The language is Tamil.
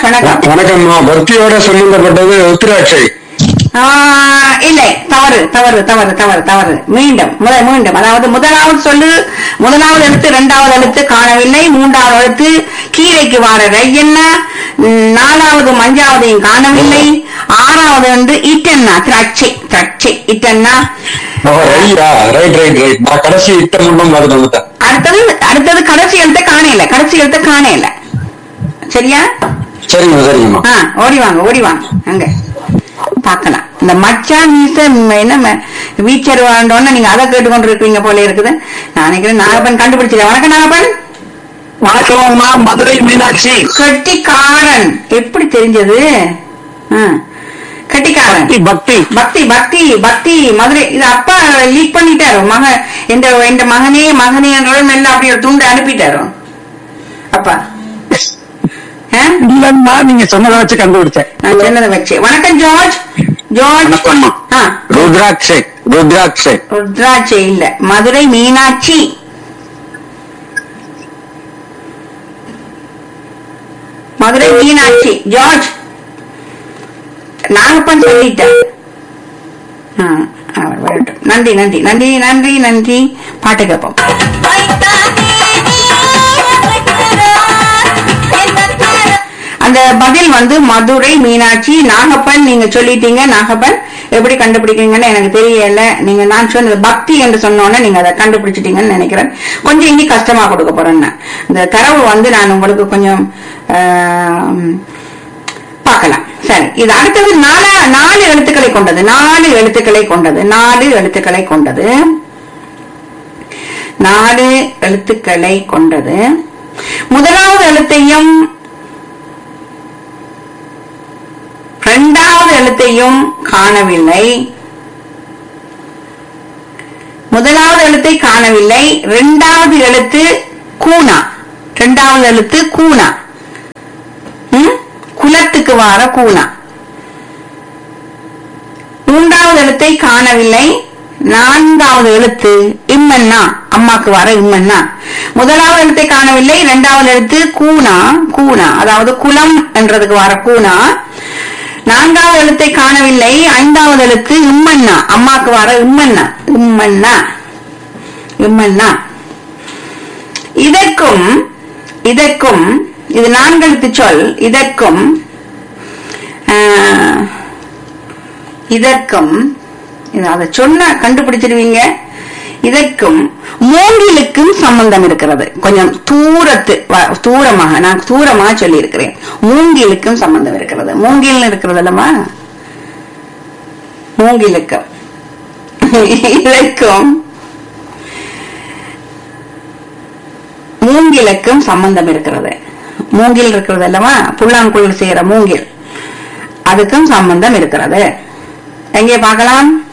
வணக்கம் வணக்கம்மா பக்தியோட சம்பந்தப்பட்டது உத்திராட்சை ஆ, இல்லை தவறு தவறு தவறு தவறு தவறு மீண்டும் முத- மீண்டும் அதாவது முதலாவது சொல்லு முதலாவது எழுத்து இரண்டாவது எழுத்து காணவில்லை மூன்றாவது எழுத்து கீழைக்கு வார ரையண்ணா ம், நாலாவது மஞ்சாவதையும் காணவில்லை ஆறாவது வந்து இட்டன்னா திராட்சை திராட்சை இட்டன்னா ஓ, ரையா ரைட் ரைட் ரைட் நான் கடைசி இட்ட மட்டும் பார்த்துட்டு வந்துட்டேன் அடுத்தது அடுத்தது கடைசி எழுத்தை காணையில கடைசி எழுத்தை காணையில சரியா சரிங்கம்மா சரிங்கம்மா ஆ ஓடி வாங்க ஓடி வாங்க அங்க பார்க்கலாம் இந்த மச்சான் மீச ம், என்ன ம- வீச்சர் வாழ்ந்தோன்னு நீங்க அதை கேட்டுக்கொண்டு இருக்கீங்க போல இருக்குது நான் நினைக்கிறேன் நாகப்பன் கண்டுபிடிச்சிருக்கேன் வணக்கம் நாகப்பன் வணக்கம்மா மதுரை மீனாட்சி கட்டிக்காரன் எப்படி தெரிஞ்சது ஆ, கட்டிக்காரன் பக்தி பக்தி பக்தி பக்தி மதுரை இது அப்பா லீக் பண்ணிட்டாரு மக இந்த இந்த மகனே மகனே என்றோட மெல்ல அப்படி ஒரு துண்டு அனுப்பிட்டாரு அப்பா ஆ? இல்லன்னா நீங்க சொன்னதை வச்சு கண்டுபிடிச்சேன் நான் சொன்னதை வச்சு வணக்கம் ஜார்ஜ் ஜார்ஜ் வணக்கம்மா ஆ ருத்ராட்சை ருத்ராட்சை ருத்ராட்சை இல்ல மதுரை மீனாட்சி மதுரை மீனாட்சி ஜார்ஜ் நாகப்பன் சொல்லிட்டேன் ஆ, அவர் வரட்டும் நன்றி நன்றி நன்றி நன்றி நன்றி பாட்டு கேட்போம் அந்த பதில் வந்து மதுரை மீனாட்சி நாகப்பன் நீங்க சொல்லிட்டீங்க நாகப்பன் எப்படி கண்டுபிடிக்கிறீங்கன்னு எனக்கு தெரியல நீங்க நான் சொன்னது பக்தி என்று சொன்னோன்னே நீங்க அதை கண்டுபிடிச்சிட்டீங்கன்னு நினைக்கிறேன் கொஞ்சம் இனி கஷ்டமா கொடுக்க போறேன் நான். இந்த தரவு வந்து நான் உங்களுக்கு கொஞ்சம் ஆம், பார்க்கலாம் சரி இது அடுத்தது நாலா நாலு எழுத்துக்களை கொண்டது நாலு எழுத்துக்களை கொண்டது நாலு எழுத்துக்களை கொண்டது நாலு எழுத்துக்களை கொண்டது முதலாவது எழுத்தையும் இரண்டாவது எழுத்தையும் காணவில்லை முதலாவது எழுத்தை காணவில்லை இரண்டாவது எழுத்து கூனா இரண்டாவது எழுத்து கூனா ம்? குலத்துக்கு வார கூனா மூன்றாவது எழுத்தை காணவில்லை நான்காவது எழுத்து இம்மன்னா அம்மாக்கு வர இம்மன்னா முதலாவது எழுத்தை காணவில்லை இரண்டாவது எழுத்து கூனா கூனா அதாவது குலம் என்றதுக்கு வர கூனா நான்காவது எழுத்தை காணவில்லை ஐந்தாவது எழுத்து இம்மன்னா அம்மாக்கு வர இம்மன்னா இம்மன்னா இம்மன்னா இதற்கும் இதற்கும் இது நான்கெழுத்து சொல் இதற்கும் ஆஹ், இதற்கும் இது அதை சொன்ன கண்டுபிடிச்சிருவீங்க இதற்கும் மூங்கிலுக்கும் சம்பந்தம் இருக்கிறது கொஞ்சம் தூரத்து வ- தூரமாக நான் தூரமாக சொல்லி இருக்கிறேன் மூங்கிலுக்கும் சம்பந்தம் இருக்கிறது மூங்கில் இருக்கிறது அல்லமா மூங்கிலுக்கும் இதற்கும் மூங்கிலுக்கும் சம்பந்தம் இருக்கிறது மூங்கில் இருக்கிறது அல்லவா புல்லாங்குழல் செய்யற மூங்கில் அதுக்கும் சம்பந்தம் இருக்கிறது எங்கே பார்க்கலாம்